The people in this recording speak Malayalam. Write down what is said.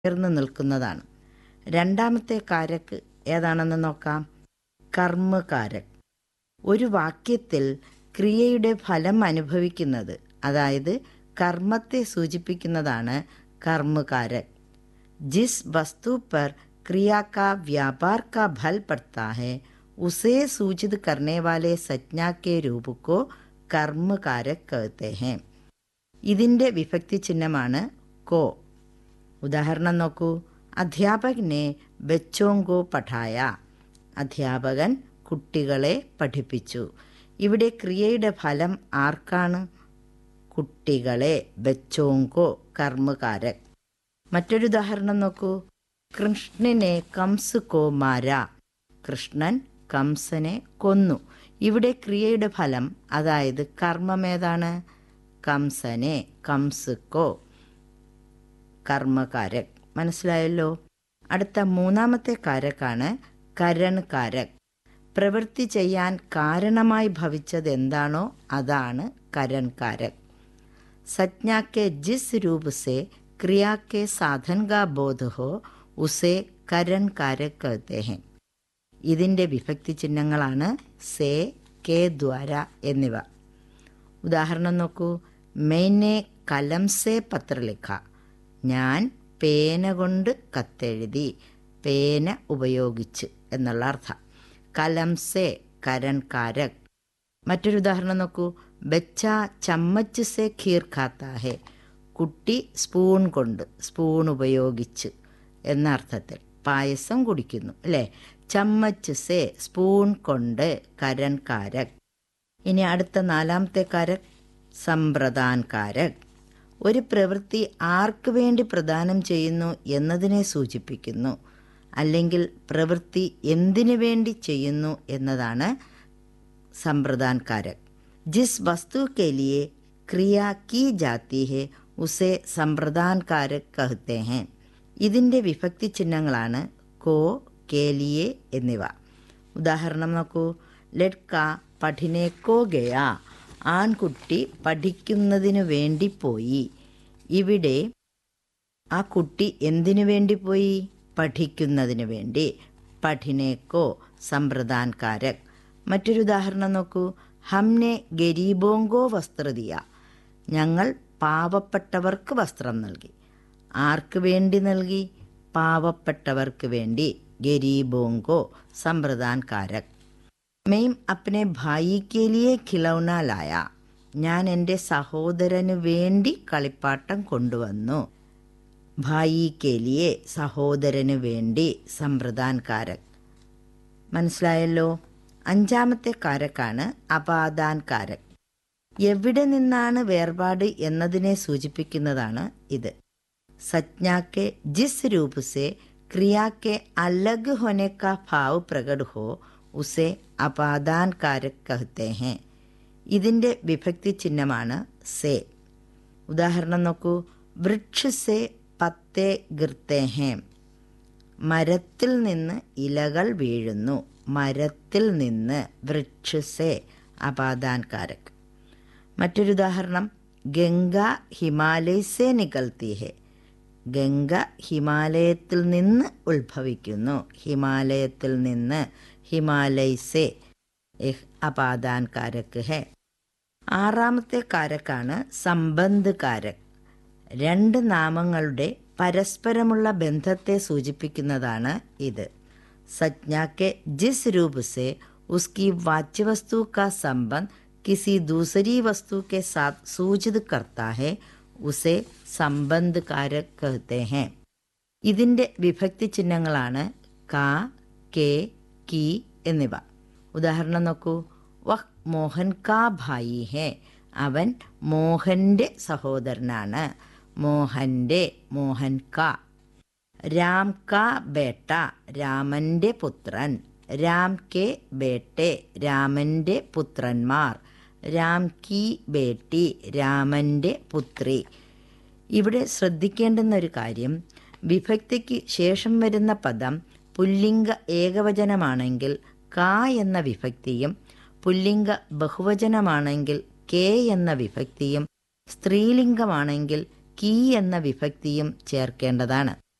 ഉയർന്നു നിൽക്കുന്നതാണ് രണ്ടാമത്തെ കാരക്ക് ഏതാണെന്ന് നോക്കാം കർമ്മകാരക് ഒരു വാക്യത്തിൽ ക്രിയയുടെ ഫലം അനുഭവിക്കുന്നത് അതായത് കർമ്മത്തെ സൂചിപ്പിക്കുന്നതാണ് കർമ്മകാരക് ജിസ് വസ്തു पर क्रिया का व्यापार का फल पड़ता है उसे सूचित करने वाले संज्ञा के रूप को കർമ്മകാരക് कहते हैं ഇതിൻ്റെ വിഭക്തി ചിഹ്നമാണ് കോ ഉദാഹരണം നോക്കൂ അധ്യാപകനെ ബച്ചോങ്കോ പഠായ അധ്യാപകൻ കുട്ടികളെ പഠിപ്പിച്ചു ഇവിടെ ക്രിയയുടെ ഫലം ആർക്കാണ് കുട്ടികളെ ബച്ചോങ്കോ കർമ്മകാരക് മറ്റൊരു ഉദാഹരണം നോക്കൂ കൃഷ്ണനെ കംസ് കോ മാര കൃഷ്ണൻ കംസനെ കൊന്നു ഇവിടെ ക്രിയയുടെ ഫലം അതായത് കർമ്മമേതാണ് കംസനെ കംസ് കോ കർമ്മകാരക് മനസ്സിലായല്ലോ അടുത്ത മൂന്നാമത്തെ കാരക്കാണ് കരൺ കാരക് പ്രവൃത്തി ചെയ്യാൻ കാരണമായി ഭവിച്ചത് എന്താണോ അതാണ് കരൺ കാരക് सज्ञा के जिस रूप से क्रिया के साधन का बोध हो उसे കരൺ കാരക് कहते हैं ഇതിൻ്റെ വിഭക്തി ചിഹ്നങ്ങളാണ് സേ കെ ദ്വാര എന്നിവ ഉദാഹരണം നോക്കൂ മെയ്നെ കലം സേ പത്രലിഖ ഞാൻ പേന കൊണ്ട് കത്തെഴുതി പേന ഉപയോഗിച്ച് എന്നുള്ള അർത്ഥം കലം സേ കരൺ കാരക് മറ്റൊരു ഉദാഹരണം നോക്കൂ ബച്ച ചമ്മച്ച് സേ ഖീർ ഖാത്ത ഹെ കുട്ടി സ്പൂൺ കൊണ്ട് സ്പൂൺ ഉപയോഗിച്ച് എന്ന അർത്ഥത്തിൽ പായസം കുടിക്കുന്നു അല്ലേ ചമ്മച്ച് സേ സ്പൂൺ കൊണ്ട് കരൺ കാരക് ഇനി അടുത്ത നാലാമത്തെ കാരക് സമ്പ്രദാൻ കാരക് ഒരു പ്രവൃത്തി ആർക്ക് വേണ്ടി പ്രദാനം ചെയ്യുന്നു എന്നതിനെ സൂചിപ്പിക്കുന്നു അല്ലെങ്കിൽ പ്രവൃത്തി എന്തിനു വേണ്ടി ചെയ്യുന്നു എന്നതാണ് संप्रदान कारक जिस वस्तु के लिए क्रिया की जाती है उसे संप्रदान कारक कहते हैं ഇതിൻ്റെ വിഭക്തി ചിഹ്നങ്ങളാണ് കോ കേലിയെ എന്നിവ ഉദാഹരണം നോക്കൂ ലഡ്ക പഠിനേക്കോ ഗയ ആൺകുട്ടി പഠിക്കുന്നതിനു വേണ്ടി പോയി ഇവിടെ ആ കുട്ടി എന്തിനു വേണ്ടി പോയി പഠിക്കുന്നതിന് വേണ്ടി പഠിനേക്കോ സമ്പ്രദാൻ കാരക് മറ്റൊരു ഉദാഹരണം നോക്കൂ ഹംനെ ഗരീബോങ്കോ വസ്ത്രദിയ ഞങ്ങൾ പാവപ്പെട്ടവർക്ക് വസ്ത്രം നൽകി ആർക്ക് വേണ്ടി നൽകി പാവപ്പെട്ടവർക്ക് വേണ്ടി ഗരീബോങ്കോ സമ്പ്രദാൻ കാരക് മെയിം അപ്പനെ ഭായിക്ക് ലിയെ ഖിലൗന ലായ ഞാൻ എൻ്റെ സഹോദരന് വേണ്ടി കളിപ്പാട്ടം കൊണ്ടുവന്നു ഭായിക്ക് ലിയെ സഹോദരന് വേണ്ടി സമ്പ്രദാൻ കാരക് മനസ്സിലായല്ലോ അഞ്ചാമത്തെ കാരക്കാണ് അപാദാൻ കാരക് എവിടെ നിന്നാണ് വേർപാട് എന്നതിനെ സൂചിപ്പിക്കുന്നതാണ് ഇത് സജ്ഞാക്കെ ജിസ് രൂപ സെ ക്രിയാക്കെ അലഗ് ഹോനെ കാ ഭാവ് പ്രകട് ഹോ ഉസെ അപാദാൻ കാരക് കഹത്തെ ഹേ ഇതിൻ്റെ വിഭക്തി ചിഹ്നമാണ് സേ ഉദാഹരണം നോക്കൂ വൃക്ഷ സെ പത്തേ ഗിർത്തേ ഹേ മരത്തിൽ നിന്ന് ഇലകൾ വീഴുന്നു മരത്തിൽ നിന്ന് വൃക്ഷസെ അപാദാൻ കാരക് മറ്റൊരു ഉദാഹരണം ഗംഗ ഹിമാലയസെ നികൽത്തി ഹെ ഗംഗ ഹിമാലയത്തിൽ നിന്ന് ഉത്ഭവിക്കുന്നു ഹിമാലയത്തിൽ നിന്ന് ഹിമാലയസെ അപാദാൻ കാരക് ഹെ ആറാമത്തെ കാരക്കാണ് സംബന്ധ് കാരക് രണ്ട് നാമങ്ങളുടെ പരസ്പരമുള്ള ബന്ധത്തെ സൂചിപ്പിക്കുന്നതാണ് ഇത് संज्ञा के जिस रूप से उसकी वाच्य वस्तु का संबंध किसी दूसरी वस्तु के साथ सूचित करता है उसे സംബന്ധ് കാരക് कहते हैं ഇതിൻ്റെ വിഭക്തി ചിഹ്നങ്ങളാണ് കാ കെ കി എന്നിവ ഉദാഹരണം നോക്കൂ വഹ് മോഹൻ കാ ഭായി ഹേ അവൻ മോഹന്റെ സഹോദരനാണ് മോഹന്റെ മോഹൻ കാ രാം കാ ബേട്ട രാമന്റെ പുത്രൻ രാം കെ ബേട്ടെ രാമന്റെ പുത്രന്മാർ രാം കി ബേട്ടി രാമന്റെ പുത്രി ഇവിടെ ശ്രദ്ധിക്കേണ്ടുന്ന ഒരു കാര്യം വിഭക്തിക്ക് ശേഷം വരുന്ന പദം പുല്ലിംഗ ഏകവചനമാണെങ്കിൽ കാ എന്ന വിഭക്തിയും പുല്ലിംഗ ബഹുവചനമാണെങ്കിൽ കെ എന്ന വിഭക്തിയും സ്ത്രീലിംഗമാണെങ്കിൽ കീ എന്ന വിഭക്തിയും ചേർക്കേണ്ടതാണ്